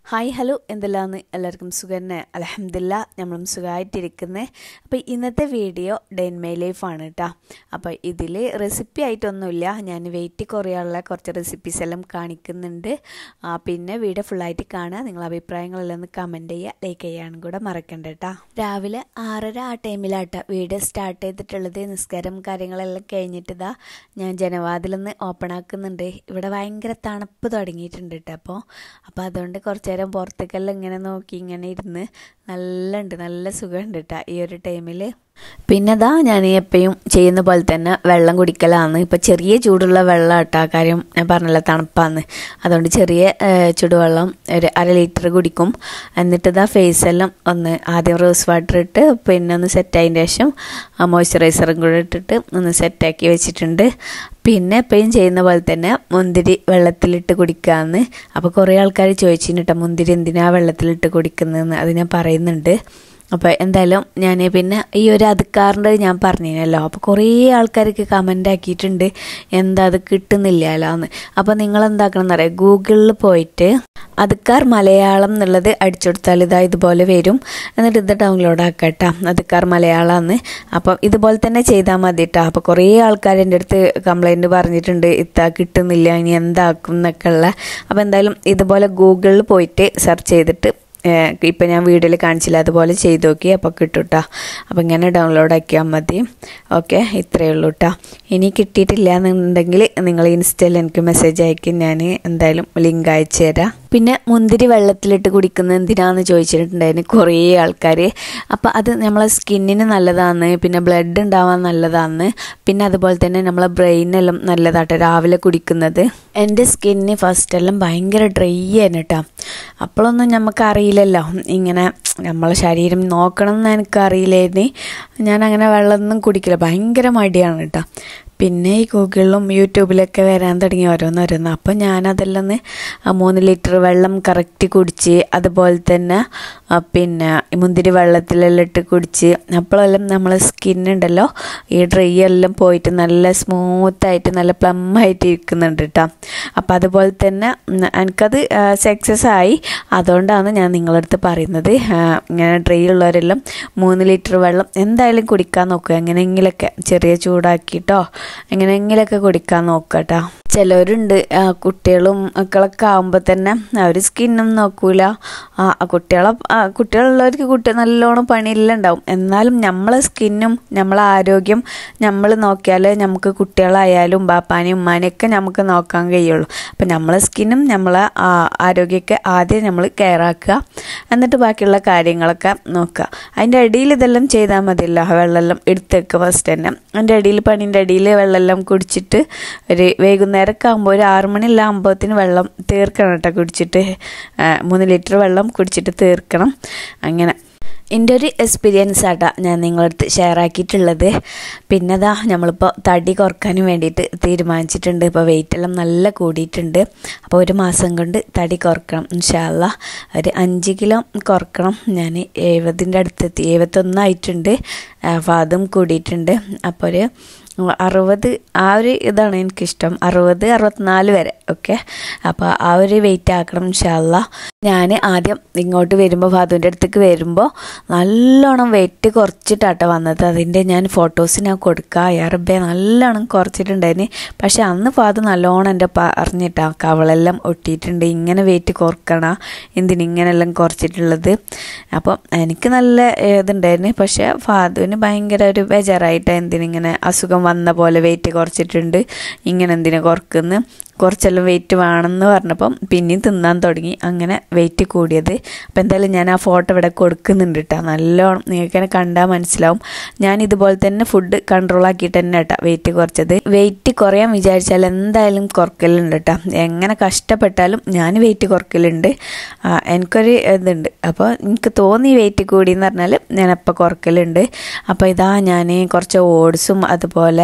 Hi hello എന്തെല്ലാന്ന് എല്ലാവർക്കും സുഖന്നെ അലഹമില്ല നമ്മളും സുഖമായിട്ടിരിക്കുന്നത് അപ്പോൾ ഇന്നത്തെ വീഡിയോ ഡെൻ മൈ ലൈഫാണ് കേട്ടോ അപ്പോൾ ഇതിൽ റെസിപ്പി ആയിട്ടൊന്നുമില്ല ഞാൻ വെയിറ്റ് കുറയാനുള്ള കുറച്ച് റെസിപ്പീസ് എല്ലാം കാണിക്കുന്നുണ്ട് ആ, പിന്നെ വീഡിയോ ഫുള്ളായിട്ട് കാണുക നിങ്ങളുടെ അഭിപ്രായങ്ങളെല്ലാം ഒന്ന് കമൻറ്റ് ചെയ്യുക ലൈക്ക് ചെയ്യാനും കൂടെ മറക്കണ്ട കേട്ടോ രാവിലെ ആറര ആ ടൈമിലാട്ടോ വീഡിയോ സ്റ്റാർട്ട് ചെയ്തിട്ടുള്ളത് നിസ്കാരം കാര്യങ്ങളെല്ലാം കഴിഞ്ഞിട്ട് ഇതാ ഞാൻ ജനവാതിലൊന്ന് ഓപ്പൺ ആക്കുന്നുണ്ട് ഇവിടെ ഭയങ്കര തണുപ്പ് തുടങ്ങിയിട്ടുണ്ട് കേട്ടോ അപ്പോൾ അപ്പോൾ അതുകൊണ്ട് കുറച്ച് നേരം പുറത്തേക്കെല്ലാം ഇങ്ങനെ നോക്കി ഇങ്ങനെ ഇരുന്ന് നല്ല ഉണ്ട് നല്ല സുഖമുണ്ട് കേട്ടോ ഈ ഒരു ടൈമിൽ പിന്നെ ഇതാ ഞാൻ എപ്പോഴും ചെയ്യുന്ന പോലെ തന്നെ വെള്ളം കുടിക്കലാണ് ഇപ്പോൾ ചെറിയ ചൂടുള്ള വെള്ളം കേട്ടോ കാര്യം ഞാൻ പറഞ്ഞല്ലോ തണുപ്പാന്ന് അതുകൊണ്ട് ചെറിയ ഏഹ്, ചൂടുവെള്ളം ഒരു അര ലിറ്റർ കുടിക്കും എന്നിട്ട് ഇതാ ഫേസ് എല്ലാം ഒന്ന് ആദ്യം റോസ് വാട്ടർ ഇട്ട് പിന്നെ ഒന്ന് സെറ്റായതിന് ശേഷം മോയ്സ്ചറൈസറും കൂടെ ഇട്ടിട്ട് ഒന്ന് സെറ്റാക്കി വെച്ചിട്ടുണ്ട് പിന്നെ എപ്പോഴും ചെയ്യുന്ന പോലെ തന്നെ മുന്തിരി വെള്ളത്തിലിട്ട് കുടിക്കാമെന്ന് അപ്പോൾ കുറേ ആൾക്കാർ ചോദിച്ചിന് കേട്ടോ മുന്തിരി എന്തിനാ വെള്ളത്തിലിട്ട് കുടിക്കുന്നതെന്ന് അത് ഞാൻ പറയുന്നുണ്ട് അപ്പോൾ എന്തായാലും ഞാൻ പിന്നെ ഈ ഒരു അതുക്കാറിൻ്റെ ഞാൻ പറഞ്ഞിനല്ലോ അപ്പോൾ കുറേ ആൾക്കാർക്ക് കമൻ്റ് ആക്കിയിട്ടുണ്ട് എന്താ അത് കിട്ടുന്നില്ലല്ലോ എന്ന് അപ്പോൾ നിങ്ങൾ എന്താക്കണം എന്നറിയാം ഗൂഗിളിൽ പോയിട്ട് അതുക്കാർ മലയാളം എന്നുള്ളത് അടിച്ചെടുത്താൽ ഇതാ ഇതുപോലെ വരും എന്നിട്ട് ഇത് ഡൗൺലോഡ് ആക്കട്ടോ അതുക്കാർ മലയാളമാണ് അപ്പം ഇതുപോലെ തന്നെ ചെയ്താൽ മതി കേട്ടോ അപ്പോൾ കുറേ ആൾക്കാർ എൻ്റെ അടുത്ത് കംപ്ലൈൻറ്റ് പറഞ്ഞിട്ടുണ്ട് ഇത്താ കിട്ടുന്നില്ല ഇനി എന്താക്കും എന്നൊക്കെ ഉള്ള അപ്പോൾ എന്തായാലും ഇതുപോലെ ഗൂഗിളിൽ പോയിട്ട് സെർച്ച് ചെയ്തിട്ട് ഇപ്പം ഞാൻ വീഡിയോയിൽ കാണിച്ചില്ല അതുപോലെ ചെയ്ത് നോക്കി അപ്പോൾ കിട്ടും കേട്ടോ അപ്പോൾ ഇങ്ങനെ ഡൗൺലോഡ് ആക്കിയാൽ മതി ഓക്കെ ഇത്രയേ ഉള്ളൂ കേട്ടോ ഇനി കിട്ടിയിട്ടില്ല എന്നുണ്ടെങ്കിൽ നിങ്ങൾ ഇൻസ്റ്റയിൽ എനിക്ക് മെസ്സേജ് അയക്കും ഞാൻ എന്തായാലും ലിങ്ക് അയച്ചു തരാം പിന്നെ മുന്തിരി വെള്ളത്തിലിട്ട് കുടിക്കുന്നത് എന്തിനാന്ന് ചോദിച്ചിട്ടുണ്ടായിരുന്നു കുറേ ആൾക്കാർ അപ്പോൾ അത് നമ്മളെ സ്കിന്നിന് നല്ലതാണ് പിന്നെ ബ്ലഡ് ഉണ്ടാവാൻ നല്ലതാണ് പിന്നെ അതുപോലെ തന്നെ നമ്മളെ ബ്രെയിനെല്ലാം നല്ലതാട്ടോ രാവിലെ കുടിക്കുന്നത് എൻ്റെ സ്കിന്ന് ഫസ്റ്റെല്ലാം ഭയങ്കര ഡ്രൈ ആണ് കേട്ടോ അപ്പോഴൊന്നും നമുക്ക് അറിയില്ലല്ലോ ഇങ്ങനെ നമ്മളെ ശരീരം നോക്കണം എന്ന് എനിക്കറിയില്ലായിരുന്നു ഞാൻ അങ്ങനെ വെള്ളമൊന്നും കുടിക്കില്ല ഭയങ്കര മടിയാണ് കേട്ടോ പിന്നെ ഈ ഗൂഗിളിലും യൂട്യൂബിലൊക്കെ വരാൻ തുടങ്ങി ഓരോന്നോരോന്ന് അപ്പം ഞാനതെല്ലാം ഒന്ന് ആ മൂന്ന് ലിറ്റർ വെള്ളം കറക്റ്റ് കുടിച്ച് അതുപോലെ തന്നെ ആ, പിന്നെ ഈ മുന്തിരി വെള്ളത്തിലെല്ലാം ഇട്ട് കുടിച്ച് അപ്പോഴെല്ലാം നമ്മളെ സ്കിന്നുണ്ടല്ലോ ഈ ഡ്രൈ എല്ലാം പോയിട്ട് നല്ല സ്മൂത്തായിട്ട് നല്ല പ്ലം ആയിട്ട് ഇരിക്കുന്നുണ്ട് കേട്ടോ അപ്പം അതുപോലെ തന്നെ ഉം, എനിക്കത് സക്സസ് ആയി അതുകൊണ്ടാണ് ഞാൻ നിങ്ങളുടെ അടുത്ത് പറയുന്നത് ആ, ഇങ്ങനെ ഡ്രൈ ഉള്ളവരെല്ലാം മൂന്ന് ലിറ്റർ വെള്ളം എന്തായാലും കുടിക്കാൻ നോക്കുക എങ്ങനെയെങ്കിലൊക്കെ ചെറിയ ചൂടാക്കിയിട്ടോ എങ്ങനെയെങ്കിലൊക്കെ കുടിക്കാൻ നോക്കുക കേട്ടോ ചിലവരുണ്ട് ആ, കുട്ടികളും മക്കളൊക്കെ ആകുമ്പോൾ തന്നെ അവർ സ്കിന്നും നോക്കൂല ആ ആ കുട്ടികളെ ആ, കുട്ടികളുള്ളവർക്ക് കുട്ടി നല്ലോണം പണിയെല്ലാം ഉണ്ടാവും എന്നാലും നമ്മളെ സ്കിന്നും നമ്മളെ ആരോഗ്യം നമ്മൾ നോക്കിയാൽ നമുക്ക് കുട്ടികളായാലും ബാപ്പാനെയും ഉമ്മാനെയൊക്കെ നമുക്ക് നോക്കാൻ കഴിയുള്ളൂ അപ്പം നമ്മളെ സ്കിന്നും നമ്മളെ ആ, ആരോഗ്യമൊക്കെ ആദ്യം നമ്മൾ കെയർ ആക്കുക എന്നിട്ട് ബാക്കിയുള്ള കാര്യങ്ങളൊക്കെ നോക്കുക അതിൻ്റെ ഇടയിൽ ഇതെല്ലാം ചെയ്താൽ മതിയല്ലോ വെള്ളമെല്ലാം എടുത്ത് വെക്കുക ഫസ്റ്റ് തന്നെ അതിൻ്റെ ഇടയിൽ പണീൻ്റെ ഇടയിൽ വെള്ളമെല്ലാം കുടിച്ചിട്ട് ഒരു വൈകുന്നേരമൊക്കെ ആകുമ്പോൾ ഒരു ആറ് മണിയെല്ലാം ആകുമ്പോഴത്തേന് വെള്ളം തീർക്കണം കേട്ടോ കുടിച്ചിട്ട് ആ, മൂന്ന് ലിറ്റർ വെള്ളം കുടിച്ചിട്ട് തീർക്കണം അങ്ങനെ എൻ്റെ ഒരു എക്സ്പീരിയൻസ് ആട്ടാ ഞാൻ നിങ്ങളടുത്ത് ഷെയർ ആക്കിയിട്ടുള്ളത് പിന്നെ അതാ നമ്മളിപ്പോൾ തടി കുറക്കാനും വേണ്ടിയിട്ട് തീരുമാനിച്ചിട്ടുണ്ട് ഇപ്പോൾ വെയിറ്റ് എല്ലാം നല്ല കൂടിയിട്ടുണ്ട് അപ്പോൾ ഒരു മാസം കൊണ്ട് തടി കുറക്കണം ഇൻഷാല്ല ഒരു അഞ്ച് കിലോ കുറക്കണം ഞാൻ എഴുപതിൻ്റെ അടുത്തെത്തി എഴുപത്തൊന്നായിട്ടുണ്ട് അപ്പോൾ അതും കൂടിയിട്ടുണ്ട് അപ്പോൾ ഒരു അറുപത് ആ ഒരു ഇതാണ് എനിക്കിഷ്ടം അറുപത് അറുപത്തിനാല് വരെ ഓക്കെ അപ്പോൾ ആ ഒരു വെയിറ്റ് ആക്കണം ഇൻഷാല്ല ഞാൻ ആദ്യം ഇങ്ങോട്ട് വരുമ്പോൾ ഫാദുവിൻ്റെ അടുത്തേക്ക് വരുമ്പോൾ നല്ലോണം വെയിറ്റ് കുറച്ചിട്ടാട്ടോ വന്നത് അതിൻ്റെ ഞാൻ ഫോട്ടോസ് ഞാൻ കൊടുക്കുക അയ്യാറബേ നല്ലോണം കുറച്ചിട്ടുണ്ടായിരുന്നു പക്ഷെ അന്ന് ഫാദു നല്ലോണം എൻ്റെ പറഞ്ഞിട്ടാ കവളെല്ലാം ഒട്ടിയിട്ടുണ്ട് ഇങ്ങനെ വെയിറ്റ് കുറക്കണം എന്തിനിങ്ങനെല്ലാം കുറച്ചിട്ടുള്ളത് അപ്പം എനിക്ക് നല്ല ഇതുണ്ടായിരുന്നു പക്ഷെ ഫാദുവിന് ഭയങ്കര ഒരു ബേജാറായിട്ട് എന്തിനിങ്ങനെ അസുഖം വന്ന പോലെ വെയിറ്റ് കുറച്ചിട്ടുണ്ട് ഇങ്ങനെ എന്തിനാ കുറക്കുന്നു കുറച്ചെല്ലാം വെയിറ്റ് വേണമെന്ന് പറഞ്ഞപ്പം പിന്നെയും തിന്നാൻ തുടങ്ങി അങ്ങനെ വെയിറ്റ് കൂടിയത് അപ്പം എന്തായാലും ഞാൻ ആ ഫോട്ടോ ഇവിടെ കൊടുക്കുന്നുണ്ട് കേട്ടോ നല്ലോണം നിങ്ങൾക്ക് തന്നെ കണ്ടാൽ മനസ്സിലാവും ഞാൻ ഇതുപോലെ തന്നെ ഫുഡ് കൺട്രോൾ ആക്കിയിട്ട് തന്നെ കേട്ടോ വെയിറ്റ് കുറച്ചത് വെയിറ്റ് കുറയാൻ വിചാരിച്ചാൽ എന്തായാലും കുറക്കലുണ്ട് കേട്ടോ എങ്ങനെ കഷ്ടപ്പെട്ടാലും ഞാൻ വെയിറ്റ് കുറക്കലുണ്ട് ആ, എനിക്കൊരു ഇതുണ്ട് അപ്പോൾ എനിക്ക് തോന്നി വെയിറ്റ് കൂടി എന്ന് പറഞ്ഞാൽ ഞാനപ്പോൾ കുറക്കലുണ്ട് അപ്പോൾ ഇതാ ഞാൻ കുറച്ച് ഓട്സും അതുപോലെ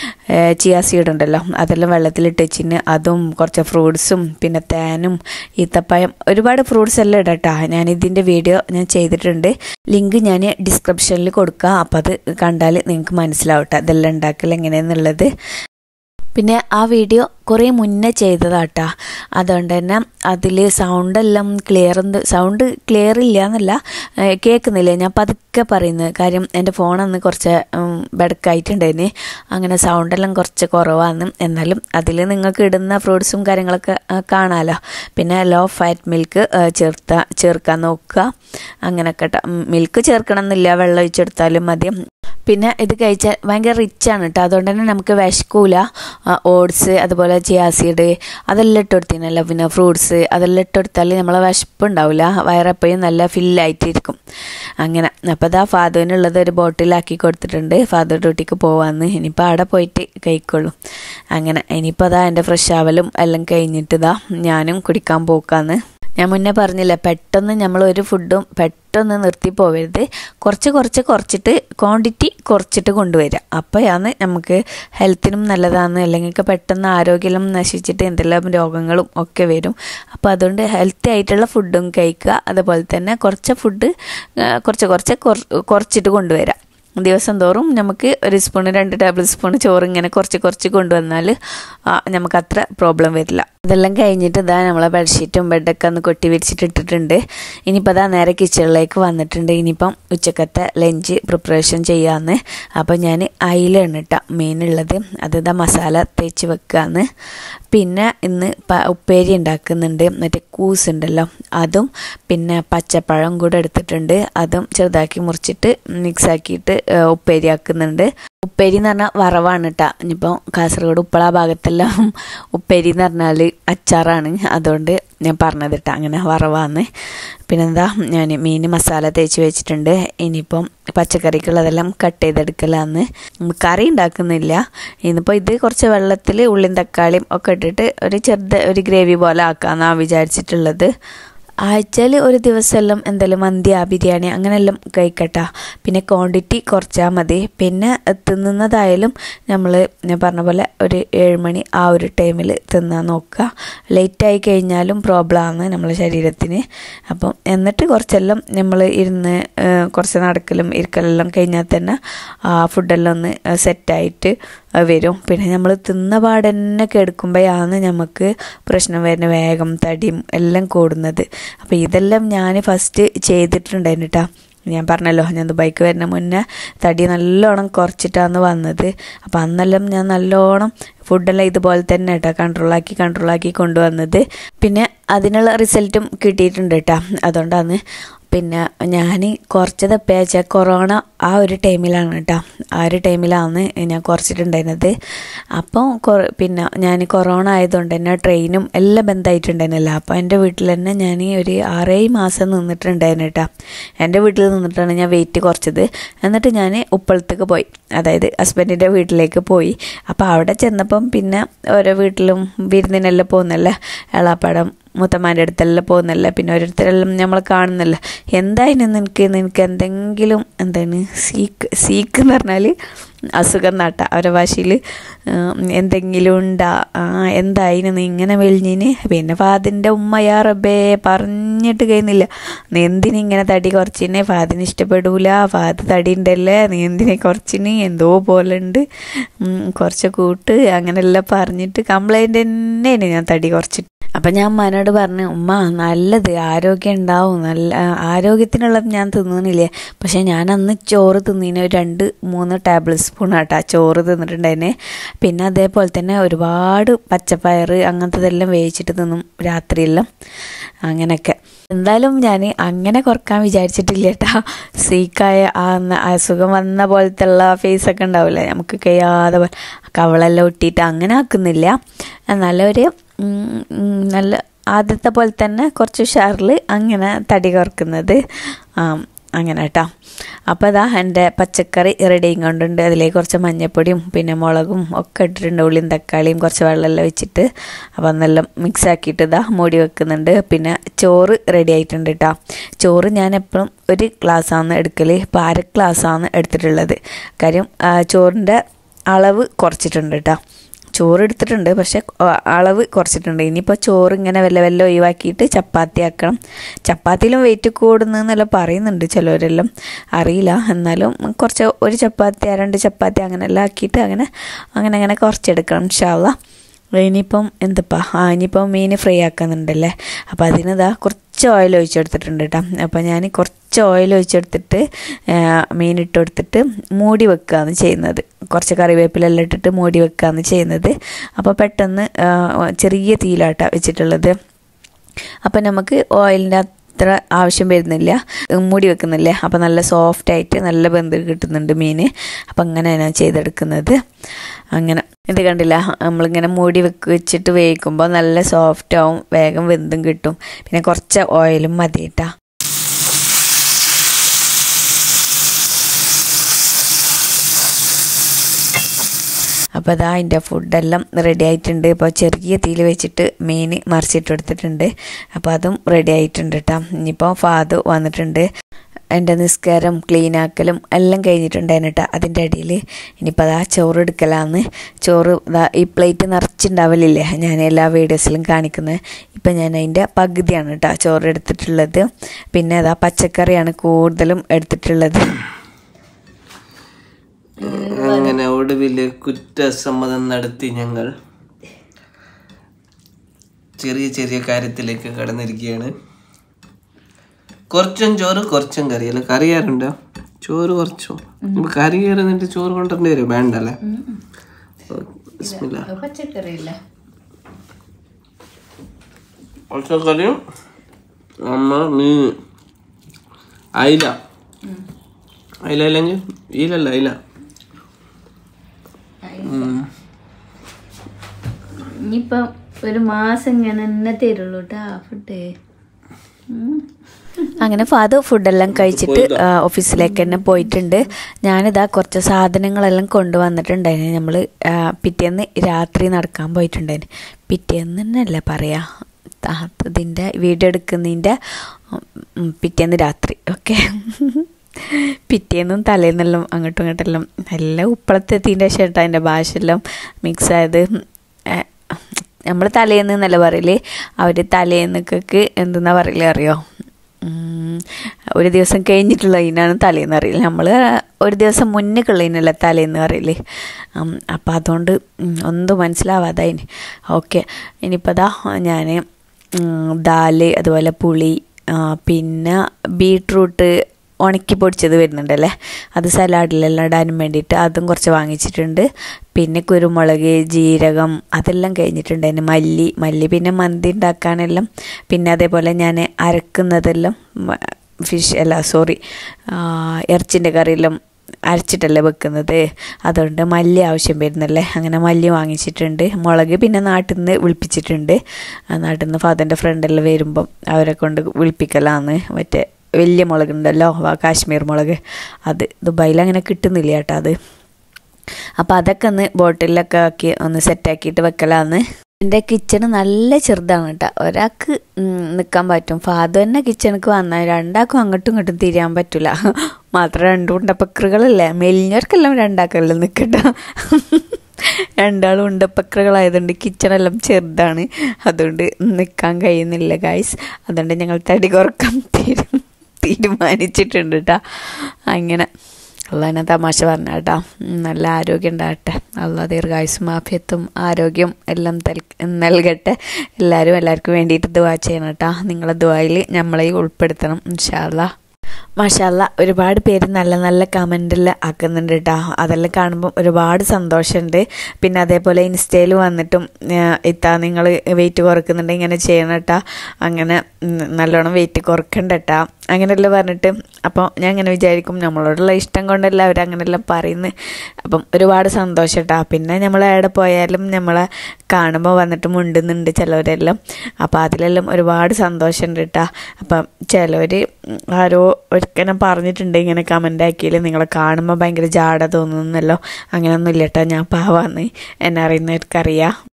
ചിയാ സീഡ് ഉണ്ടല്ലോ അതെല്ലാം വെള്ളത്തിലിട്ട് വെച്ചിന് അതും കുറച്ച് ഫ്രൂട്ട്സും പിന്നെ തേനും ഈത്തപ്പഴം ഒരുപാട് ഫ്രൂട്ട്സ് എല്ലാം ഇടട്ടാ ഞാൻ ഇതിൻ്റെ വീഡിയോ ഞാൻ ചെയ്തിട്ടുണ്ട് ലിങ്ക് ഞാൻ ഡിസ്ക്രിപ്ഷനിൽ കൊടുക്കാം അപ്പോൾ അത് കണ്ടാൽ നിങ്ങൾക്ക് മനസ്സിലാവട്ടെ ഇതെല്ലാം ഉണ്ടാക്കൽ എങ്ങനെയാണെന്നുള്ളത് പിന്നെ ആ വീഡിയോ കുറേ മുന്നേ ചെയ്തതാട്ടാ അതുകൊണ്ട് തന്നെ അതിൽ സൗണ്ടെല്ലാം ക്ലിയർ സൗണ്ട് ക്ലിയർ ഇല്ല എന്നല്ല ഏഹ് കേൾക്കുന്നില്ല ഞാൻ പതുക്കെ പറയുന്നത് കാര്യം എൻ്റെ ഫോണൊന്ന് കുറച്ച് ബെടക്കായിട്ടുണ്ടായിന് അങ്ങനെ സൗണ്ടെല്ലാം കുറച്ച് കുറവാണ് എന്നാലും അതിൽ നിങ്ങൾക്ക് ഇടുന്ന ഫ്രൂട്ട്സും കാര്യങ്ങളൊക്കെ ആ, കാണാമല്ലോ പിന്നെ ലോ ഫാറ്റ് മിൽക്ക് ചേർത്ത ചേർക്കാൻ നോക്കുക അങ്ങനെയൊക്കെ ട്ടോ. ഉം, മിൽക്ക് ചേർക്കണം എന്നില്ല വെള്ളം ഒഴിച്ചെടുത്താലും മതി പിന്നെ ഇത് കഴിച്ചാൽ ഭയങ്കര റിച്ചാണ് കേട്ടോ അതുകൊണ്ട് തന്നെ നമുക്ക് വിശക്കൂല ഓട്സ് അതുപോലെ ചിയാസീഡ് അതെല്ലാം ഇട്ട് കൊടുത്തിനല്ലോ പിന്നെ ഫ്രൂട്ട്സ് അതെല്ലാം ഇട്ട് കൊടുത്താൽ നമ്മളെ വിശപ്പ് ഉണ്ടാവില്ല വയറെപ്പോഴും നല്ല ഫില്ലായിട്ടിരിക്കും അങ്ങനെ അപ്പോൾ അതാ ഫാദുവിനുള്ളത് ഒരു ബോട്ടിലാക്കി കൊടുത്തിട്ടുണ്ട് ഫാദർ ഡ്യൂട്ടിക്ക് പോവാന്ന് ഇനിയിപ്പോൾ അവിടെ പോയിട്ട് കഴിക്കുള്ളൂ അങ്ങനെ ഇനിയിപ്പോൾ അതാ എൻ്റെ ഫ്രഷ് ആവലും എല്ലാം കഴിഞ്ഞിട്ട് ഇതാ ഞാനും കുടിക്കാൻ പോക്കാന്ന് ഞാൻ മുന്നേ പറഞ്ഞില്ല പെട്ടെന്ന് നമ്മൾ ഒരു ഫുഡും പെട്ടെന്ന് നിർത്തി പോവരുത് കുറച്ച് കുറച്ച് കുറച്ചിട്ട് ക്വാണ്ടിറ്റി കുറച്ചിട്ട് കൊണ്ടുവരിക അപ്പോഴാണ് നമുക്ക് ഹെൽത്തിനും നല്ലതാണ് അല്ലെങ്കിൽ പെട്ടെന്ന് ആരോഗ്യം നശിച്ചിട്ട് എന്തെല്ലാം രോഗങ്ങളും ഒക്കെ വരും അപ്പോൾ അതുകൊണ്ട് ഹെൽത്തി ആയിട്ടുള്ള ഫുഡും കഴിക്കുക അതുപോലെ തന്നെ കുറച്ച് ഫുഡ് കുറച്ച് കുറച്ച് കുറ- കുറച്ചിട്ട് കൊണ്ടുവരാം ദിവസം തോറും നമുക്ക് ഒരു സ്പൂൺ രണ്ട് ടേബിൾ സ്പൂൺ ചോറ് ഇങ്ങനെ കുറച്ച് കുറച്ച് കൊണ്ടുവന്നാൽ ആ, നമുക്ക് അത്ര പ്രോബ്ലം വരില്ല ഇതെല്ലാം കഴിഞ്ഞിട്ട് ഇതാ നമ്മളെ ബെഡ്ഷീറ്റും ബെഡൊക്കെ ഒന്ന് കൊട്ടി വിരിച്ചിട്ട് ഇട്ടിട്ടുണ്ട് ഇനിയിപ്പോൾ അതാ നേരെ കിച്ചണിലേക്ക് വന്നിട്ടുണ്ട് ഇനിയിപ്പം ഉച്ചക്കത്തെ ലഞ്ച് പ്രിപ്പറേഷൻ ചെയ്യാമെന്ന് അപ്പോൾ ഞാൻ അയിലാണ് ഇട്ട മീനുള്ളത് അത് ഇതാ മസാല തേച്ച് വെക്കാന്ന് പിന്നെ ഇന്ന് പ ഉപ്പേരി ഉണ്ടാക്കുന്നുണ്ട് മറ്റേ കൂസ് ഉണ്ടല്ലോ അതും പിന്നെ പച്ചപ്പഴം കൂടെ എടുത്തിട്ടുണ്ട് അതും ചെറുതാക്കി മുറിച്ചിട്ട് മിക്സ് ആക്കിയിട്ട് ഏഹ്, ഉപ്പേരി ആക്കുന്നുണ്ട് ഉപ്പേരി എന്ന് പറഞ്ഞാൽ വറവാണ് കേട്ടോ ഇനിയിപ്പോൾ കാസർഗോഡ് ഉപ്പള ഭാഗത്തെല്ലാം ഉപ്പേരി എന്ന് പറഞ്ഞാൽ അച്ചാറാണ് അതുകൊണ്ട് ഞാൻ പറഞ്ഞത് കേട്ടോ അങ്ങനെ വറവാന്ന് പിന്നെന്താ ഞാൻ മീൻ മസാല തേച്ച് വെച്ചിട്ടുണ്ട് ഇനിയിപ്പം പച്ചക്കറിക്കുള്ളതെല്ലാം കട്ട് ചെയ്തെടുക്കലാന്ന് കറി ഉണ്ടാക്കുന്നില്ല ഇന്നിപ്പോൾ ഇത് കുറച്ച് വെള്ളത്തിൽ ഉള്ളിയും തക്കാളിയും ഒക്കെ ഇട്ടിട്ട് ഒരു ചെറുത് ഒരു ഗ്രേവി പോലെ ആക്കാമെന്നാണ് വിചാരിച്ചിട്ടുള്ളത് ആഴ്ചയിൽ ഒരു ദിവസമെല്ലാം എന്തെങ്കിലും മന്തിയാ ബിരിയാണി അങ്ങനെയെല്ലാം കഴിക്കട്ട പിന്നെ ക്വാണ്ടിറ്റി കുറച്ചാൽ മതി പിന്നെ തിന്നുന്നതായാലും നമ്മൾ ഞാൻ പറഞ്ഞ പോലെ ഒരു ഏഴ് മണി ആ ഒരു ടൈമിൽ തിന്നാൻ നോക്കുക ലേറ്റായി കഴിഞ്ഞാലും പ്രോബ്ലമാണ് നമ്മളെ ശരീരത്തിന് അപ്പം എന്നിട്ട് കുറച്ചെല്ലാം നമ്മൾ ഇരുന്ന് ഏഹ്, കുറച്ച് നടക്കലും ഇരിക്കലെല്ലാം കഴിഞ്ഞാൽ തന്നെ ആ ഫുഡെല്ലാം ഒന്ന് സെറ്റായിട്ട് വരും പിന്നെ നമ്മൾ തിന്ന പാടന്നെ കെടുക്കുമ്പോഴാണ് നമുക്ക് പ്രശ്നം വരുന്ന വേഗം തടിയും എല്ലാം കൂടുന്നത് അപ്പോൾ ഇതെല്ലാം ഞാൻ ഫസ്റ്റ് ചെയ്തിട്ടുണ്ടായിരുന്നു കേട്ടോ ഞാൻ പറഞ്ഞല്ലോ ഞാൻ ദുബായിക്ക് വരുന്ന മുന്നേ തടി നല്ലോണം കുറച്ചിട്ടാണ് വന്നത് അപ്പോൾ അന്നെല്ലാം ഞാൻ നല്ലോണം ഫുഡെല്ലാം ഇതുപോലെ തന്നെ കേട്ടോ കൺട്രോളാക്കി കൺട്രോളാക്കി കൊണ്ടുവന്നത് പിന്നെ അതിനുള്ള റിസൾട്ടും കിട്ടിയിട്ടുണ്ട് കേട്ടോ അതുകൊണ്ടാണ് പിന്നെ ഞാൻ കുറച്ചത് എപ്പോഴാ വെച്ചാൽ കൊറോണ ആ ഒരു ടൈമിലാണ് കേട്ടോ ആ ഒരു ടൈമിലാണ് ഞാൻ കുറച്ചിട്ടുണ്ടായിരുന്നത് അപ്പോൾ കൊ- പിന്നെ ഞാൻ കൊറോണ ആയതുകൊണ്ട് തന്നെ ട്രെയിനും എല്ലാം ബന്ധമായിട്ടുണ്ടായിരുന്നല്ലോ അപ്പോൾ എൻ്റെ വീട്ടിൽ തന്നെ ഞാൻ ഒരു ആറേഴ് മാസം നിന്നിട്ടുണ്ടായിരുന്നു കേട്ടോ എൻ്റെ വീട്ടിൽ നിന്നിട്ടാണ് ഞാൻ വെയിറ്റ് കുറച്ചത് എന്നിട്ട് ഞാൻ ഉപ്പളത്തേക്ക് പോയി അതായത് ഹസ്ബൻഡിൻ്റെ വീട്ടിലേക്ക് പോയി അപ്പോൾ അവിടെ ചെന്നപ്പം പിന്നെ ഓരോ വീട്ടിലും വിരുന്നിനെല്ലാം പോകുന്നല്ലേ എളാപ്പടം മുത്തമ്മാൻ്റെ അടുത്തെല്ലാം പോകുന്നല്ലേ പിന്നെ ഓരോരുത്തരെല്ലാം നമ്മൾ കാണുന്നല്ലോ എന്തായാലും നിനക്ക് നിനക്ക് എന്തെങ്കിലും എന്താണ് സീക്ക് സീക്ക് എന്ന് പറഞ്ഞാൽ അസുഖം നാട്ട അവരുടെ ഭാഷയിൽ എന്തെങ്കിലും ഉണ്ടാ ആ എന്തായിന് നീ ഇങ്ങനെ വെളിഞ്ഞിന് പിന്നെ ഫാദിൻ്റെ ഉമ്മ യാ റബ്ബേ പറഞ്ഞിട്ട് കഴിയുന്നില്ല നീ എന്തിനിങ്ങനെ തടി കുറച്ചിനെ ഫാദിന് ഇഷ്ടപ്പെടൂല ഫാദ് തടി ഉണ്ടല്ലേ നീ എന്തിനെ കുറച്ചിന് എന്തോ പോലെ ഉണ്ട് കുറച്ച് കൂട്ട് അങ്ങനെല്ലാം പറഞ്ഞിട്ട് കംപ്ലൈൻറ്റ് തന്നെയാണ് ഞാൻ തടി കുറച്ചിട്ട് അപ്പം ഞാൻ ഉമ്മാനോട് പറഞ്ഞു ഉമ്മ നല്ലത് ആരോഗ്യം ഉണ്ടാവും നല്ല ആരോഗ്യത്തിനുള്ളത് ഞാൻ തിന്നുന്നില്ലേ പക്ഷെ ഞാൻ അന്ന് ചോറ് തിന്നീന് ഒരു രണ്ട് മൂന്ന് ടേബിൾ സ്പൂൺ ആട്ടാ ചോറ് തിന്നിട്ടുണ്ടായിന് പിന്നെ അതേപോലെ തന്നെ ഒരുപാട് പച്ചപ്പയർ അങ്ങനത്തതെല്ലാം വേവിച്ചിട്ട് തിന്നും രാത്രിയെല്ലാം അങ്ങനെയൊക്കെ എന്തായാലും ഞാൻ അങ്ങനെ കുറക്കാൻ വിചാരിച്ചിട്ടില്ല കേട്ടാ സീക്കായ ആ ന- അസുഖം വന്ന പോലത്തെ ഉള്ള ഫേസൊക്കെ ഉണ്ടാവില്ലേ നമുക്ക് കഴിയാതെ പോലെ കവളെല്ലാം ഒട്ടിയിട്ട് അങ്ങനെ ആക്കുന്നില്ല നല്ലൊരു ഉം, ഉം, നല്ല ആദ്യത്തെ പോലെ തന്നെ കുറച്ച് ഉഷാറിൽ അങ്ങനെ തടി കുറക്കുന്നത് ആ, അങ്ങനെ കേട്ടോ അപ്പോൾ അതാ എൻ്റെ പച്ചക്കറി റെഡിയും കൊണ്ടുണ്ട് അതിലേക്ക് കുറച്ച് മഞ്ഞപ്പൊടിയും പിന്നെ മുളകും ഒക്കെ ഇട്ടിട്ടുണ്ട് ഉള്ളിയും തക്കാളിയും കുറച്ച് വെള്ളമെല്ലാം വെച്ചിട്ട് അപ്പോൾ അന്നെല്ലാം മിക്സ് ആക്കിയിട്ട് ഇതാ മൂടി വെക്കുന്നുണ്ട് പിന്നെ ചോറ് റെഡി ആയിട്ടുണ്ട് കേട്ടോ ചോറ് ഞാൻ എപ്പോഴും ഒരു ഗ്ലാസ്സാണ് എടുക്കൽ ഇപ്പോൾ അര ഗ്ലാസ്സാണ് എടുത്തിട്ടുള്ളത് കാര്യം ആ, ചോറിൻ്റെ അളവ് കുറച്ചിട്ടുണ്ട് കേട്ടോ ചോറ് എടുത്തിട്ടുണ്ട് പക്ഷെ അ- അളവ് കുറച്ചിട്ടുണ്ട് ഇനിയിപ്പോൾ ചോറ് ഇങ്ങനെ വല്ല വല്ല ഒഴിവാക്കിയിട്ട് ചപ്പാത്തി ആക്കണം ചപ്പാത്തിയിലും വെയിറ്റ് കൂടുന്നെന്നെല്ലാം പറയുന്നുണ്ട് ചിലവരെല്ലാം അറിയില്ല എന്നാലും കുറച്ച് ഒരു ചപ്പാത്തി രണ്ട് ചപ്പാത്തി അങ്ങനെല്ലാം ആക്കിയിട്ട് അങ്ങനെ അങ്ങനെ അങ്ങനെ കുറച്ചെടുക്കണം ഷാവ ഇനിയിപ്പം എന്തപ്പാ ആ ഇനിയിപ്പം മീൻ ഫ്രൈ ആക്കുന്നുണ്ടല്ലേ അപ്പോൾ അതിനിതാ കുറച്ച് ഓയിൽ ഒഴിച്ചെടുത്തിട്ടുണ്ട് കേട്ടോ അപ്പോൾ ഞാൻ കുറച്ച് ഓയിൽ ഒഴിച്ചെടുത്തിട്ട് മീൻ ഇട്ട് കൊടുത്തിട്ട് മൂടി വെക്കുകയാണ് ചെയ്യുന്നത് കുറച്ച് കറിവേപ്പിലെല്ലാം ഇട്ടിട്ട് മൂടി വെക്കുകയാണ് ചെയ്യുന്നത് അപ്പോൾ പെട്ടെന്ന് ആ, ചെറിയ തീയിലാട്ടാണ് വെച്ചിട്ടുള്ളത് അപ്പം നമുക്ക് ഓയിലിൻ്റെ അത്ര ആവശ്യം വരുന്നില്ല മൂടി വെക്കുന്നില്ലേ അപ്പം നല്ല സോഫ്റ്റ് ആയിട്ട് നല്ല ബന്ധം കിട്ടുന്നുണ്ട് മീൻ അപ്പം അങ്ങനെയാണ് ഞാൻ ചെയ്തെടുക്കുന്നത് അങ്ങനെ ഇത് കണ്ടില്ല നമ്മളിങ്ങനെ മൂടി വെക്ക് വെച്ചിട്ട് വേവിക്കുമ്പോൾ നല്ല സോഫ്റ്റ് ആവും വേഗം വെന്തും കിട്ടും പിന്നെ കുറച്ച് ഓയിലും മതി കേട്ടോ അപ്പോൾ അതാ അതിൻ്റെ ഫുഡെല്ലാം റെഡി ആയിട്ടുണ്ട് ഇപ്പോൾ ചെറിയ തീയിൽ വെച്ചിട്ട് മീൻ മറിച്ചിട്ട് എടുത്തിട്ടുണ്ട് അപ്പോൾ അതും റെഡി ആയിട്ടുണ്ട് കേട്ടോ ഇനിയിപ്പോൾ ഫാദ് വന്നിട്ടുണ്ട് എൻ്റെ നിസ്കാരം ക്ലീനാക്കലും എല്ലാം കഴിഞ്ഞിട്ടുണ്ടായിരുന്നു കേട്ടോ അതിൻ്റെ ഇടയിൽ ഇനിയിപ്പോൾ അതാ ചോറ് എടുക്കലാന്ന് ചോറ് ഇതാ ഈ പ്ലേറ്റ് നിറച്ചിണ്ടാവലില്ലേ ഞാൻ എല്ലാ വീഡിയോസിലും കാണിക്കുന്നത് ഇപ്പം ഞാൻ അതിൻ്റെ പകുതിയാണ് കേട്ടോ ചോറ് എടുത്തിട്ടുള്ളത് പിന്നെ അതാ പച്ചക്കറിയാണ് കൂടുതലും എടുത്തിട്ടുള്ളത് അങ്ങനെ ഒടുവിൽ കുറ്റസമ്മതം നടത്തി ഞങ്ങൾ ചെറിയ ചെറിയ കാര്യത്തിലേക്ക് കടന്നിരിക്കുകയാണ് കുറച്ചും ചോറ് കുറച്ചും കറി അല്ല കറി ആരുണ്ടോ ചോറ് കുറച്ചോ ഇപ്പൊ കറി കയറുന്നിട്ട് ചോറ് കൊണ്ടുവരേണ്ടി വരും വേണ്ടല്ലേ ഓ, ബിസ്മില്ലാ. പച്ചക്കറിയില്ലേ പച്ചക്കറിയും നമ്മ മീൻ അയില അയില അല്ലെങ്കിൽ ഈലല്ല അയില ഉം. ഇനിയിപ്പം ഒരു മാസം ഇങ്ങനെ തന്നെ തരുള്ളൂ കേട്ടാ ഫുഡ് അങ്ങനെ ഫാദർ ഫുഡെല്ലാം കഴിച്ചിട്ട് ആ, ഓഫീസിലേക്ക് തന്നെ പോയിട്ടുണ്ട് ഞാനിതാ കുറച്ച് സാധനങ്ങളെല്ലാം കൊണ്ടുവന്നിട്ടുണ്ടായിരുന്നു നമ്മൾ പിറ്റേന്ന് രാത്രി നടക്കാൻ പോയിട്ടുണ്ടായിരുന്നു പിറ്റേന്ന് തന്നെയല്ലേ പറയാ ത- ഇതിൻ്റെ വീഡിയോ എടുക്കുന്നതിൻ്റെ ഉം, പിറ്റേന്ന് രാത്രി ഓക്കെ പിറ്റേന്നും തലേന്നെല്ലാം അങ്ങോട്ടും ഇങ്ങോട്ടെല്ലാം എല്ലാം ഉപ്പളത്തെത്തിൻ്റെ ശേഷം അതിൻ്റെ ഭാഷയെല്ലാം മിക്സ് ആയത് നമ്മൾ തലേന്ന് എന്നല്ല പറയല് അവർ തലേന്നൊക്കെ എന്തെന്നാ പറയല് അറിയോ ഉം, ഒരു ദിവസം കഴിഞ്ഞിട്ടുള്ള ഇതിനാണ് തലേന്ന് അറിയില്ല നമ്മൾ ഒരു ദിവസം മുന്നേക്കുള്ളതിനല്ല തലേന്ന് അറിയില്ലേ അപ്പം അതുകൊണ്ട് ഉം, ഒന്നും മനസ്സിലാവാതായിന് ഓക്കെ ഇനിയിപ്പോൾ അതാ ഞാൻ ദാല് അതുപോലെ പുളി ആ, പിന്നെ ബീട്രൂട്ട് ഉണക്കി പൊടിച്ചത് വരുന്നുണ്ടല്ലേ അത് സലാഡിലെല്ലാം ഇടാനും വേണ്ടിയിട്ട് അതും കുറച്ച് വാങ്ങിച്ചിട്ടുണ്ട് പിന്നെ കുരുമുളക് ജീരകം അതെല്ലാം കഴിഞ്ഞിട്ടുണ്ട് അതിന് മല്ലി മല്ലി പിന്നെ മന്തി ഉണ്ടാക്കാനെല്ലാം പിന്നെ അതേപോലെ ഞാൻ അരക്കുന്നതെല്ലാം ഫിഷ് അല്ല സോറി ഇറച്ചിൻ്റെ കറിയെല്ലാം അരച്ചിട്ടല്ലേ വെക്കുന്നത് അതുകൊണ്ട് മല്ലി ആവശ്യം വരുന്നല്ലേ അങ്ങനെ മല്ലി വാങ്ങിച്ചിട്ടുണ്ട് മുളക് പിന്നെ നാട്ടിൽ നിന്ന് വിളിപ്പിച്ചിട്ടുണ്ട് ആ നാട്ടിൽ നിന്ന് ഫാദറിൻ്റെ ഫ്രണ്ടെല്ലാം വരുമ്പം അവരെ കൊണ്ട് വിളിപ്പിക്കലാന്ന് മറ്റേ വലിയ മുളകുണ്ടല്ലോ ആ കാശ്മീർ മുളക് അത് ദുബായിൽ അങ്ങനെ കിട്ടുന്നില്ല കേട്ടോ അത് അപ്പോൾ അതൊക്കെ ഒന്ന് ബോട്ടിലൊക്കെ ആക്കി ഒന്ന് സെറ്റാക്കിയിട്ട് വെക്കലാന്ന് എൻ്റെ കിച്ചണ് നല്ല ചെറുതാണ് കേട്ടോ ഒരാൾക്ക് നിൽക്കാൻ പറ്റും ഫാദർ തന്നെ കിച്ചണിക്ക് വന്നാൽ രണ്ടാൾക്കും അങ്ങോട്ടും ഇങ്ങോട്ടും തിരിയാൻ പറ്റില്ല മാത്രം രണ്ടും ഉണ്ടപ്പക്കറുകളല്ലേ മെലിഞ്ഞവർക്കെല്ലാം രണ്ടാക്കെല്ലാം നിൽക്കട്ടോ രണ്ടാളും ഉണ്ടപ്പക്കറുകളായതുകൊണ്ട് കിച്ചണെല്ലാം ചെറുതാണ് അതുകൊണ്ട് നിൽക്കാൻ കഴിയുന്നില്ല ഗായ്സ് അതുകൊണ്ട് ഞങ്ങൾ തടി കുറക്കാൻ തീരും തീരുമാനിച്ചിട്ടുണ്ട് കേട്ടോ അങ്ങനെ അള്ളാനെ തമാശ പറഞ്ഞ കേട്ടോ നല്ല ആരോഗ്യം ഉണ്ടാകട്ടെ അള്ള ദീർഘായുസും ആഫ്യത്തും ആരോഗ്യം എല്ലാം തൽ നൽകട്ടെ എല്ലാവരും എല്ലാവർക്കും വേണ്ടിയിട്ട് ദുവാ ചെയ്യണം കേട്ടോ നിങ്ങളെ ദുവായിൽ നമ്മളെ ഉൾപ്പെടുത്തണം ഇൻഷാല്ലാ മാഷാല്ല ഒരുപാട് പേര് നല്ല നല്ല കമൻറ്റിൽ ആക്കുന്നുണ്ട് കേട്ടോ അതെല്ലാം കാണുമ്പോൾ ഒരുപാട് സന്തോഷമുണ്ട് പിന്നെ അതേപോലെ ഇൻസ്റ്റയിൽ വന്നിട്ടും ഇത്താ നിങ്ങൾ വെയിറ്റ് കുറക്കുന്നുണ്ട് ഇങ്ങനെ ചെയ്യണം കേട്ടോ അങ്ങനെ ഉം, നല്ലോണം വെയിറ്റ് കുറക്കണ്ട കേട്ടോ അങ്ങനെയല്ല പറഞ്ഞിട്ട് അപ്പോൾ ഞാൻ അങ്ങനെ വിചാരിക്കും നമ്മളോടുള്ള ഇഷ്ടം കൊണ്ടല്ല അവർ അങ്ങനെയെല്ലാം പറയുന്നത് അപ്പം ഒരുപാട് സന്തോഷം കേട്ടോ പിന്നെ നമ്മൾ എവിടെ പോയാലും നമ്മളെ കാണുമ്പോൾ വന്നിട്ട് മുണ്ടുന്നുണ്ട് ചിലവരെല്ലാം അപ്പോൾ അതിലെല്ലാം ഒരുപാട് സന്തോഷമുണ്ട് കേട്ടോ അപ്പം ചിലവർ ആരോ ഒരിക്കലും പറഞ്ഞിട്ടുണ്ട് ഇങ്ങനെ കമൻ്റ് ആക്കിയാൽ നിങ്ങളെ കാണുമ്പോൾ ഭയങ്കര ജാട തോന്നുന്നല്ലോ അങ്ങനെയൊന്നും ഇല്ല കേട്ടോ ഞാൻ പാവാന്ന് എന്നെ അറിയുന്നവർക്കറിയാം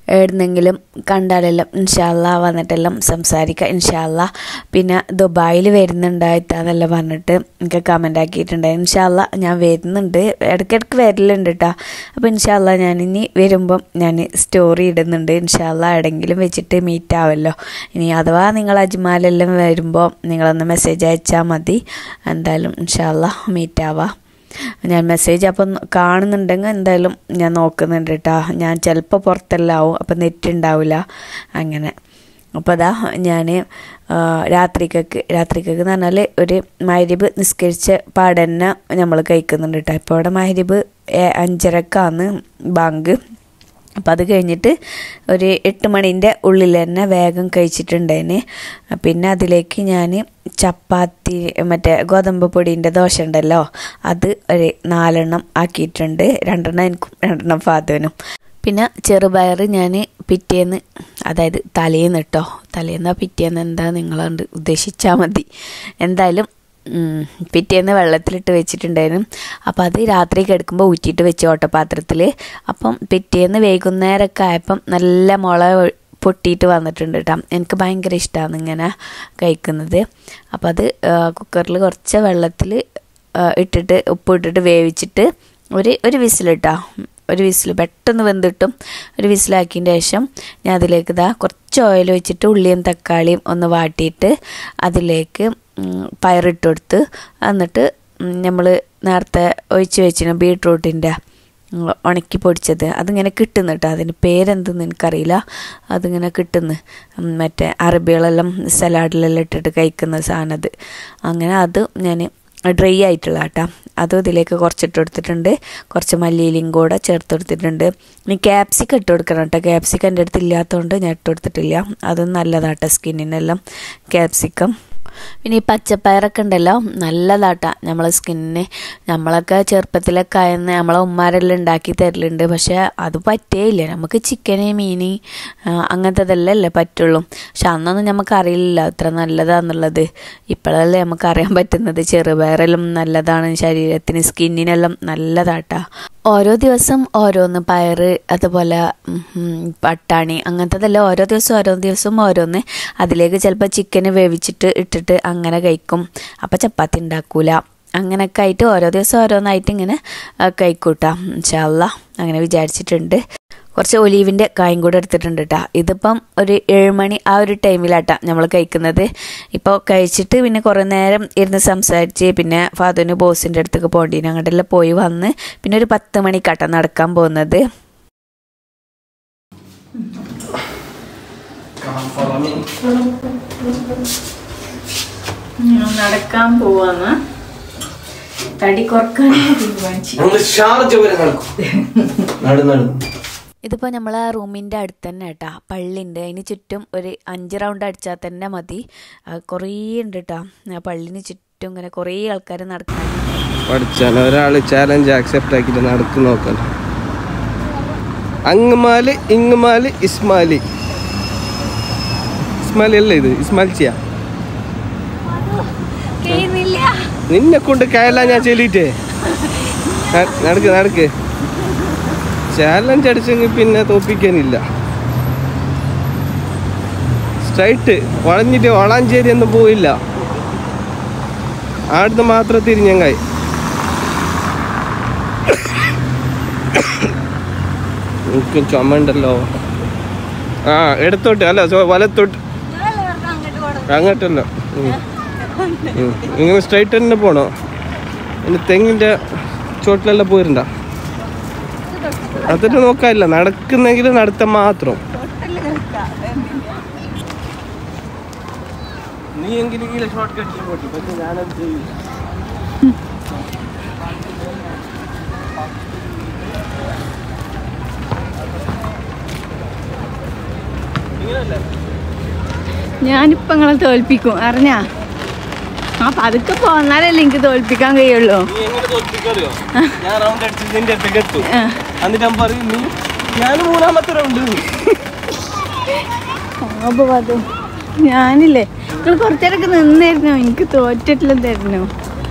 എവിടുന്നെങ്കിലും കണ്ടാലെല്ലാം ഇൻഷാല്ല വന്നിട്ടെല്ലാം സംസാരിക്കാം ഇൻഷാല്ല പിന്നെ ദുബായിൽ വരുന്നുണ്ടായിട്ടാന്നെല്ലാം പറഞ്ഞിട്ട് എനിക്ക് കമൻ്റ് ആക്കിയിട്ടുണ്ടായി ഇൻഷാല്ല ഞാൻ വരുന്നുണ്ട് ഇടയ്ക്കിടയ്ക്ക് വരലുണ്ട് കേട്ടോ അപ്പോൾ ഇൻഷാല്ല ഞാൻ ഇനി വരുമ്പം ഞാൻ സ്റ്റോറി ഇടുന്നുണ്ട് ഇൻഷാല്ല എവിടെയെങ്കിലും വെച്ചിട്ട് മീറ്റ് ആവല്ലോ ഇനി അഥവാ നിങ്ങൾ അജ്മാലെല്ലാം വരുമ്പോൾ നിങ്ങളൊന്ന് മെസ്സേജ് അയച്ചാൽ മതി എന്തായാലും ഇൻഷാല്ല മീറ്റ് ആവാം ഞാൻ മെസ്സേജ് അപ്പം കാണുന്നുണ്ടെങ്കിൽ എന്തായാലും ഞാൻ നോക്കുന്നുണ്ട് കേട്ടോ ഞാൻ ചിലപ്പോൾ പുറത്തെല്ലാം ആവും അപ്പം നെറ്റ് ഉണ്ടാവില്ല അങ്ങനെ അപ്പോൾ അതാ ഞാൻ രാത്രിക്കൊക്കെ രാത്രിക്കൊക്കെ എന്ന് പറഞ്ഞാൽ ഒരു മഹരിബ് നിസ്കരിച്ച പാടന്നെ നമ്മൾ കഴിക്കുന്നുണ്ട് കേട്ടോ ഇപ്പോൾ ഇവിടെ മഹരിബ് അഞ്ചരക്കാണ് ബാങ്ക് അപ്പം അത് കഴിഞ്ഞിട്ട് ഒരു എട്ട് മണീൻ്റെ ഉള്ളിൽ തന്നെ വേഗം കഴിച്ചിട്ടുണ്ടേന് പിന്നെ അതിലേക്ക് ഞാൻ ചപ്പാത്തി മറ്റേ ഗോതമ്പ് പൊടീൻ്റെ ദോശ ഉണ്ടല്ലോ അത് ഒരു നാലെണ്ണം ആക്കിയിട്ടുണ്ട് രണ്ടെണ്ണം എനിക്കും രണ്ടെണ്ണം ഫാദുവിനും പിന്നെ ചെറുപയർ ഞാൻ പിറ്റേന്ന് അതായത് തലേന്ന് കേട്ടോ തലേന്ന് പിറ്റേന്ന് എന്താ നിങ്ങളുണ്ട് ഉദ്ദേശിച്ചാൽ മതി എന്തായാലും പിറ്റേന്ന് വെള്ളത്തിലിട്ട് വെച്ചിട്ടുണ്ടായിരുന്നു അപ്പോൾ അത് രാത്രി കിടക്കുമ്പോൾ ഊറ്റിയിട്ട് വെച്ച് ഓട്ടപാത്രത്തിൽ അപ്പം പിറ്റേന്ന് വൈകുന്നേരമൊക്കെ ആയപ്പം നല്ല മുള പൊട്ടിയിട്ട് വന്നിട്ടുണ്ട് കേട്ടോ എനിക്ക് ഭയങ്കര ഇഷ്ടമാണ് ഇങ്ങനെ കഴിക്കുന്നത് അപ്പോൾ അത് കുക്കറിൽ കുറച്ച് വെള്ളത്തിൽ ഇട്ടിട്ട് ഉപ്പ് ഇട്ടിട്ട് വേവിച്ചിട്ട് ഒരു ഒരു വിസിലിട്ടോ ഒരു വിസിൽ പെട്ടെന്ന് വെന്തിട്ടും ഒരു വിസിലാക്കിയതിന് ശേഷം ഞാൻ അതിലേക്ക് ഇതാ കുറച്ച് ഓയിൽ വെച്ചിട്ട് ഉള്ളിയും തക്കാളിയും ഒന്ന് വാട്ടിയിട്ട് അതിലേക്ക് പയറിട്ട് കൊടുത്ത് എന്നിട്ട് നമ്മൾ നേരത്തെ ഒഴിച്ച് വെച്ചിന് ബീട്രൂട്ടിൻ്റെ ഉണക്കി പൊടിച്ചത് അതിങ്ങനെ കിട്ടുന്നു കേട്ടോ അതിന് പേരെന്തെന്ന് എനിക്കറിയില്ല അതിങ്ങനെ കിട്ടുന്നു മറ്റേ അറബികളെല്ലാം സലാഡിലെല്ലാം ഇട്ടിട്ട് കഴിക്കുന്ന സാധനം അത് അങ്ങനെ അത് ഞാൻ ഡ്രൈ ആയിട്ടുള്ള കേട്ടോ അതും ഇതിലേക്ക് കുറച്ചിട്ട് കൊടുത്തിട്ടുണ്ട് കുറച്ച് മല്ലിയിലും കൂടെ ചേർത്ത് കൊടുത്തിട്ടുണ്ട് ഇനി ക്യാപ്സിക്കം ഇട്ട് കൊടുക്കണം കേട്ടോ ക്യാപ്സിക്കം എൻ്റെ അടുത്ത് ഇല്ലാത്തതുകൊണ്ട് ഞാൻ ഇട്ട് കൊടുത്തിട്ടില്ല അതും നല്ലതാട്ടോ സ്കിന്നിനെല്ലാം ക്യാപ്സിക്കം പിന്നെ ഈ പച്ചപ്പയറൊക്കെ ഉണ്ടല്ലോ നല്ലതാട്ടാ നമ്മളെ സ്കിന്നിന് നമ്മളൊക്കെ ചെറുപ്പത്തിലൊക്കെ ആയെന്ന് നമ്മളെ ഉമ്മാരെല്ലാം ഉണ്ടാക്കി തരലുണ്ട് പക്ഷെ അത് പറ്റേയില്ല നമുക്ക് ചിക്കന് മീൻ അങ്ങനത്തതെല്ലാം അല്ലേ പറ്റുള്ളൂ പക്ഷെ അന്നൊന്നും നമുക്ക് അറിയില്ല അത്ര നല്ലതാന്നുള്ളത് ഇപ്പോഴല്ലേ നമുക്ക് അറിയാൻ പറ്റുന്നത് ചെറുപയറെല്ലാം നല്ലതാണ് ശരീരത്തിന് സ്കിന്നിനെല്ലാം നല്ലതാട്ടാ ഓരോ ദിവസം ഓരോന്ന് പയറ് അതുപോലെ പട്ടാണി അങ്ങനത്തതെല്ലാം ഓരോ ദിവസം ഓരോ ദിവസം ഓരോന്ന് അതിലേക്ക് ചിലപ്പോൾ ചിക്കന് വേവിച്ചിട്ട് ഇട്ടിട്ട് അങ്ങനെ കഴിക്കും അപ്പോൾ ചപ്പാത്തി ഉണ്ടാക്കൂല അങ്ങനെയൊക്കെ ആയിട്ട് ഓരോ ദിവസം ഓരോന്നായിട്ട് ഇങ്ങനെ കഴിക്കൂട്ടാ ഇൻഷാല്ല അങ്ങനെ വിചാരിച്ചിട്ടുണ്ട് കുറച്ച് ഒലീവിൻ്റെ കായും കൂടെ എടുത്തിട്ടുണ്ട് കേട്ടോ ഇതിപ്പം ഒരു ഏഴുമണി ആ ഒരു ടൈമിലാട്ടാ നമ്മൾ കഴിക്കുന്നത് ഇപ്പോൾ കഴിച്ചിട്ട് പിന്നെ കുറേ നേരം ഇരുന്ന് സംസാരിച്ച് പിന്നെ ഫാദുവിന് ബോസിൻ്റെ അടുത്തേക്ക് പോകേണ്ടി അങ്ങോട്ടെല്ലാം പോയി വന്ന് പിന്നെ ഒരു പത്ത് മണിക്കാട്ടാ നടക്കാൻ പോകുന്നത് നടക്കാൻ പോവാന്ന് തടി കുറക്കാൻ തീരുമാനിച്ചു ഷാർജ വരെ നടക്കും നടു നടു ഇതിപ്പോൾ നമ്മൾ ആ റൂമിൻ്റെ അടുത്ത് തന്നെ കേട്ടാ പള്ളിയുണ്ട് അതിന് ചുറ്റും ഒരു അഞ്ച് റൗണ്ട് അടിച്ചാൽ തന്നെ മതി കുറേ ഉണ്ട് കേട്ടോ ആ പള്ളിന് ചുറ്റും ഇങ്ങനെ കുറേ ആൾക്കാർ നടക്കാൻ പഠിച്ചാൽ ഒരാൾ ചാലഞ്ച് ആക്സെപ്റ്റ് ആക്കിയിട്ട് നടക്ക് നോക്കാൻ അങ്ങമാല് ഇങ്ങമാല് ഇസ്മാലി ഇസ്മാലി അല്ലേ ഇത് ഇസ്മാൽച്ചിയ നിന്നെ കൊണ്ട് കയലാ ഞാൻ ചെല്ലിട്ടേ നടക്ക് നടക്ക് ചാലഞ്ച് അടിച്ചെങ്കിൽ പിന്നെ തോപ്പിക്കാനില്ല സ്ട്രൈറ്റ് വളഞ്ഞിട്ട് വളാഞ്ചേരി ഒന്നും പോയില്ല ആടുന്ന് മാത്രം തിരിഞ്ഞങ്ങായി എനിക്ക് ചുമണ്ടല്ലോ ആ ഇടത്തോട്ട് അല്ല സോ വലത്തോട്ട് അങ്ങോട്ടല്ല ഉം. ഉം. ഇങ്ങനെ സ്ട്രൈറ്റ് തന്നെ പോണോ പിന്നെ തെങ്ങിൻ്റെ ചോട്ടിലെല്ലാം പോയിരുണ്ട അതിട്ട് നോക്കാനില്ല നടക്കുന്നെങ്കിൽ നടത്താൻ മാത്രം നീ എങ്കിലും ഷോർട്ട് കട്ടിൽ പോട്ടി പക്ഷെ ഞാനത് ചെയ്യില്ല ഞാനിപ്പോ നിങ്ങളെ തോൽപ്പിക്കും അറിഞ്ഞാ ആ പതുക്കെ പോന്നാലല്ലേ എനിക്ക് തോൽപ്പിക്കാൻ കഴിയുള്ളൂ നീ എങ്ങനെ തോൽപ്പിക്കറിയോ ഞാൻ റൗണ്ട് അടിച്ചിട്ട് നിന്റെ അടുത്തേക്ക് എത്തും എന്നിട്ട് ഞാൻ പറയും നീ ഞാൻ മൂന്നാമത്തെ റൗണ്ട് അപ്പൊ അത് ഞാനില്ലേ നിങ്ങൾ കുറച്ചേരൊക്കെ നിന്നായിരുന്നോ എനിക്ക് തോറ്റിട്ടില്ല തരുന്നു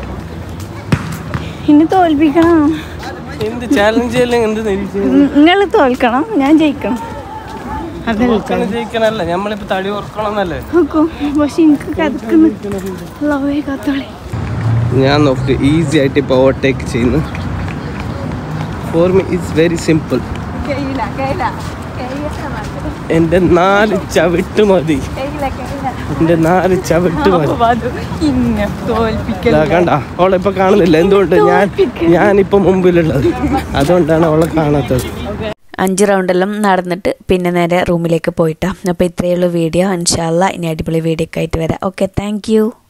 ഇനി തോൽപ്പിക്കണം എന്ത് ചാലഞ്ച് ചെയ്യല്ലേ എന്ത് നിരീക്ഷ നിങ്ങൾ തോൽക്കണം ഞാൻ ജയിക്കണം അതല്ല ഓർക്കണം ജയിക്കണല്ലേ നമ്മളിപ്പോ തടി ഓർക്കണമെന്നല്ലേ നോക്കൂ പക്ഷെ എനിക്ക് കഥക്കുന്നു ലവേ കത്തോളി ഞാൻ നോക്ക് ഈസി ആയിട്ട് ഇപ്പോൾ ഓവർടേക്ക് ചെയ്യുന്നു for me it's very simple കഴിയില്ല കഴിയില്ല എൻ്റെ നാല് ചവിട്ട് മതി എൻ്റെ നാല് ചവിട്ട് മതി ഇങ്ങനെ തോൽപ്പിക്കൽ ഇതാ കണ്ട അവളെ ഇപ്പൊ കാണുന്നില്ല എന്തുകൊണ്ട് ഞാൻ ഞാനിപ്പോ മുമ്പിലുള്ളത് അതുകൊണ്ടാണ് അവളെ കാണാത്തത് അഞ്ച് റൗണ്ടെല്ലാം നടന്നിട്ട് പിന്നെ നേരെ റൂമിലേക്ക് പോയിട്ടാ അപ്പോൾ ഇത്രയുള്ള വീഡിയോ ഇൻഷാല്ല ഇനി അടിപൊളി വീഡിയോ ഒക്കെ ആയിട്ട് വരാം ഓക്കെ താങ്ക്